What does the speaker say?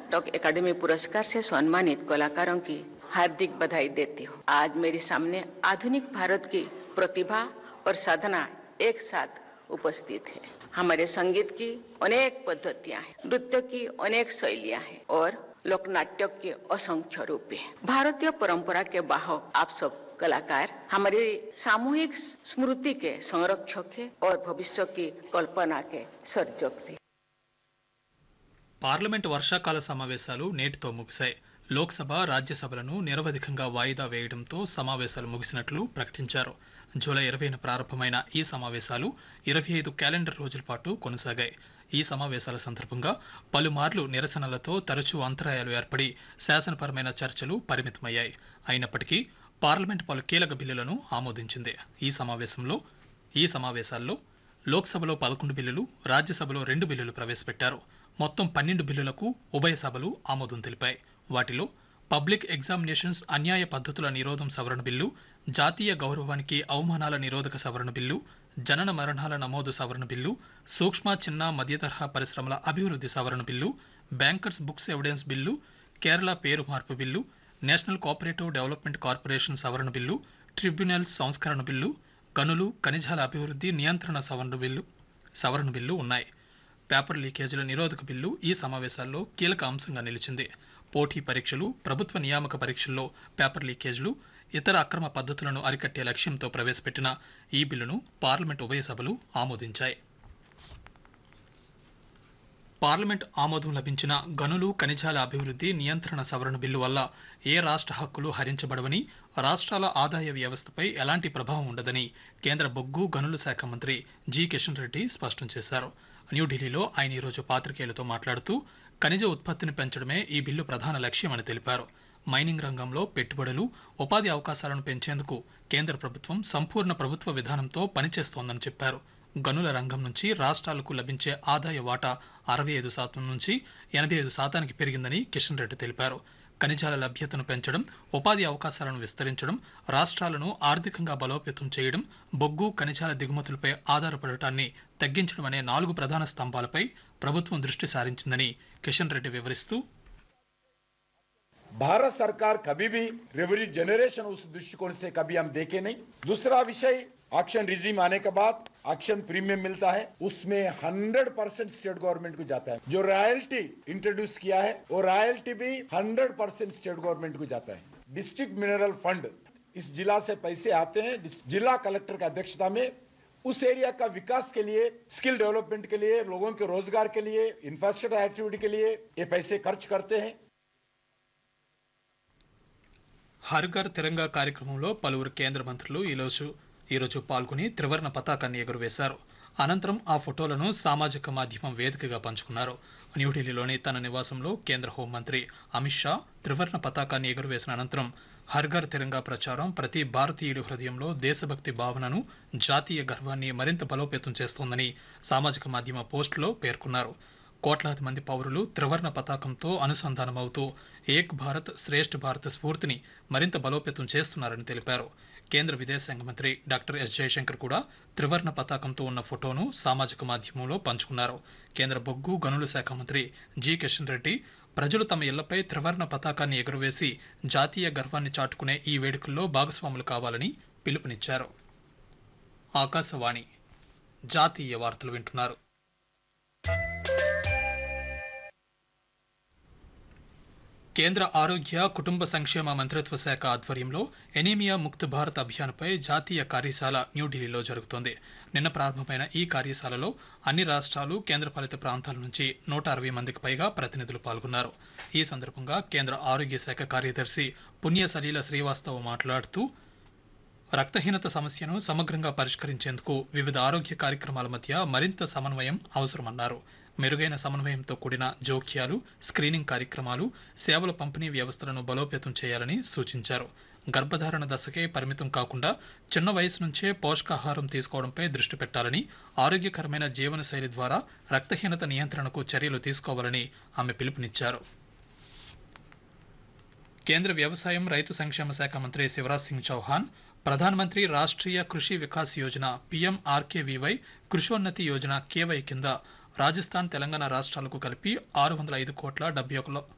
नाटक एकेडमी पुरस्कार से सम्मानित कलाकारों की हार्दिक बधाई देती हूँ आज मेरे सामने आधुनिक भारत की प्रतिभा और साधना एक साथ उपस्थित है हमारे संगीत की अनेक पद्धतियां हैं नृत्य की अनेक शैलियां हैं और लोक नाट्य के असंख्य रूप भी हैं भारतीय परंपरा के बाहक आप सब कलाकार हमारी सामूहिक स्मृति के संरक्षक है और भविष्य की कल्पना के सर्जक भी పార్లమెంట్ వర్షాకాల సమావేశాలు నేటితో ముగిశాయి లోక్సభ రాజ్యసభలను నిరవధికంగా వాయిదా వేయడంతో సమావేశాలు ముగిసినట్లు ప్రకటించారు జూలై ఇరవైన ప్రారంభమైన ఈ సమావేశాలు ఇరవై ఐదు క్యాలెండర్ రోజుల పాటు కొనసాగాయి ఈ సమావేశాల సందర్భంగా పలుమార్లు నిరసనలతో తరచూ అంతరాయాలు ఏర్పడి శాసనపరమైన చర్చలు పరిమితమయ్యాయి అయినప్పటికీ పార్లమెంట్ పలు కీలక బిల్లులను ఆమోదించింది ఈ సమావేశంలో ఈ సమావేశాల్లో లోక్సభలో పదకొండు బిల్లులు రాజ్యసభలో రెండు బిల్లులు ప్రవేశపెట్టారు మొత్తం పన్నెండు బిల్లులకు ఉభయ సభలు ఆమోదం తెలిపాయి వాటిలో పబ్లిక్ ఎగ్జామినేషన్స్ అన్యాయ పద్ధతుల నిరోధం సవరణ బిల్లు జాతీయ గౌరవానికి అవమానాల నిరోధక సవరణ బిల్లు జనన మరణాల నమోదు సవరణ బిల్లు సూక్ష్మ చిన్న మధ్యతరహా పరిశ్రమల అభివృద్ధి సవరణ bill bankers books evidence bill Kerala పేరు మార్పు bill national cooperative development corporation సవరణ బిల్లు ట్రిబ్యునల్స్ సంస్కరణ బిల్లు గనులు ఖనిజాల అభివృద్ధి నియంత్రణ సవరణ బిల్లు సవరణ బిల్లు ఉన్నాయి పేపర్ లీకేజీల నిరోధక బిల్లు ఈ సమావేశాల్లో కీలక అంశంగా నిలిచింది పోటీ పరీక్షలు ప్రభుత్వ నియామక పరీక్షల్లో పేపర్ లీకేజీలు ఇతర అక్రమ పద్ధతులను అరికట్టే లక్ష్యంతో ప్రవేశపెట్టిన ఈ బిల్లును పార్లమెంట్ ఉభయ సభలు ఆమోదించాయి పార్లమెంట్ ఆమోదం లభించిన గనులు ఖనిజాల అభివృద్ధి నియంత్రణ సవరణ బిల్లు వల్ల ఏ రాష్ట్ర హక్కులు హరించబడవని రాష్ట్రాల ఆదాయ వ్యవస్థపై ఎలాంటి ప్రభావం ఉండదని కేంద్ర బొగ్గు గనుల శాఖ మంత్రి జి కిషన్ రెడ్డి స్పష్టం చేశారు న్యూఢిల్లీలో ఆయన ఈరోజు పాత్రికేయులతో మాట్లాడుతూ ఖనిజ ఉత్పత్తిని పెంచడమే ఈ బిల్లు ప్రధాన లక్ష్యమని తెలిపారు మైనింగ్ రంగంలో పెట్టుబడులు ఉపాధి అవకాశాలను పెంచేందుకు కేంద్ర ప్రభుత్వం సంపూర్ణ ప్రభుత్వ విధానంతో పనిచేస్తోందని చెప్పారు గనుల రంగం నుంచి రాష్ట్రాలకు లభించే ఆదాయ వాటా అరవై ఐదు శాతం నుంచి ఎనభై ఐదు శాతానికి పెరిగిందని కిషన్ రెడ్డి తెలిపారు ఖనిజాల లభ్యతను పెంచడం ఉపాధి అవకాశాలను విస్తరించడం రాష్ట్రాలను ఆర్థికంగా బలోపేతం చేయడం బొగ్గు ఖనిజాల దిగుమతులపై ఆధారపడటాన్ని తగ్గించడం అనే నాలుగు ప్రధాన స్తంభాలపై ప్రభుత్వం దృష్టి సారించిందని కిషన్ రెడ్డి వివరిస్తూ भारत सरकार कभी भी रेवेन्यू जनरेशन उस दृष्टिकोण से कभी हम देखे नहीं दूसरा विषय ऑक्शन रिजीम आने के बाद ऑक्शन प्रीमियम मिलता है उसमें 100 परसेंट स्टेट गवर्नमेंट को जाता है जो रॉयल्टी इंट्रोड्यूस किया है वो रॉयल्टी भी 100 परसेंट स्टेट गवर्नमेंट को जाता है डिस्ट्रिक्ट मिनरल फंड इस जिला से पैसे आते हैं जिला कलेक्टर की अध्यक्षता में उस एरिया का विकास के लिए स्किल डेवलपमेंट के लिए लोगों के रोजगार के लिए इंफ्रास्ट्रक्चर एक्टिविटी के लिए ये पैसे खर्च करते हैं హర్ఘర్ తిరంగా కార్యక్రమంలో పలువురు కేంద్ర మంత్రులు ఈరోజు ఈరోజు పాల్గొని త్రివర్ణ పతాకాన్ని ఎగురవేశారు అనంతరం ఆ ఫోటోలను సామాజిక మాధ్యమం వేదికగా పంచుకున్నారు న్యూఢిల్లీలోని తన నివాసంలో కేంద్ర హోంమంత్రి అమిత్ షా త్రివర్ణ పతాకాన్ని ఎగురవేసిన అనంతరం హర్ఘర్ తిరంగా ప్రచారం ప్రతి భారతీయుడి హృదయంలో దేశభక్తి భావనను జాతీయ గర్వాన్ని మరింత బలోపేతం చేస్తోందని సామాజిక మాధ్యమ పోస్టులో పేర్కొన్నారు కోట్లాది మంది పౌరులు త్రివర్ణ పతాకంతో అనుసంధానమవుతూ ఏక్ భారత్ శ్రేష్ఠ భారత్ స్ఫూర్తిని మరింత బలోపేతం చేస్తున్నారని తెలిపారు కేంద్ర విదేశాంగ మంత్రి డాక్టర్ ఎస్ జయశంకర్ కూడా త్రివర్ణ పతాకంతో ఉన్న ఫోటోను సామాజిక మాధ్యమంలో పంచుకున్నారు కేంద్ర బొగ్గు గనుల శాఖ మంత్రి జి కిషన్ రెడ్డి ప్రజలు తమ ఇళ్లపై త్రివర్ణ పతాకాన్ని ఎగురవేసి జాతీయ గర్వాన్ని చాటుకునే ఈ వేడుకల్లో భాగస్వాములు కావాలని పిలుపునిచ్చారు ఆకాశవాణి జాతీయ వార్తలు వింటున్నారు కేంద్ర ఆరోగ్య కుటుంబ సంక్షేమ మంత్రిత్వ శాఖ ఆధ్వర్యంలో ఎనీమియా ముక్త్ భారత్ అభియాన్పై జాతీయ కార్యశాల న్యూఢిల్లీలో జరుగుతోంది నిన్న ప్రారంభమైన ఈ కార్యశాలలో అన్ని రాష్ట్రాలు కేంద్రపాలిత ప్రాంతాల నుంచి నూట అరవై మందికి పైగా ప్రతినిధులు పాల్గొన్నారు ఈ సందర్భంగా కేంద్ర ఆరోగ్య శాఖ కార్యదర్శి పుణ్య సలీల శ్రీవాస్తవ్ మాట్లాడుతూ రక్తహీనత సమస్యను సమగ్రంగా పరిష్కరించేందుకు వివిధ ఆరోగ్య కార్యక్రమాల మధ్య మరింత సమన్వయం అవసరమన్నారు మెరుగైన సమన్వయంతో కూడిన జోక్యాలు స్క్రీనింగ్ కార్యక్రమాలు సేవల పంపిణీ వ్యవస్థలను బలోపేతం చేయాలని సూచించారు గర్భధారణ దశకే పరిమితం కాకుండా చిన్న వయసు నుంచే పోషకాహారం తీసుకోవడంపై దృష్టి పెట్టాలని ఆరోగ్యకరమైన జీవనశైలి ద్వారా రక్తహీనత నియంత్రణకు చర్యలు తీసుకోవాలని ఆమె పిలుపునిచ్చారు కేంద్ర వ్యవసాయం రైతు సంక్షేమ శాఖ మంత్రి శివరాజ్ సింగ్ చౌహాన్ ప్రధానమంత్రి రాష్ట్రీయ కృషి వికాస్ యోజన పీఎంఆర్కేవీవై కృషోన్నతి యోజన కేవై కింద రాజస్థాన్ తెలంగాణ రాష్ట్రాలకు కలిపి ఆరు వందల ఐదు కోట్ల డెబ్బై ఒక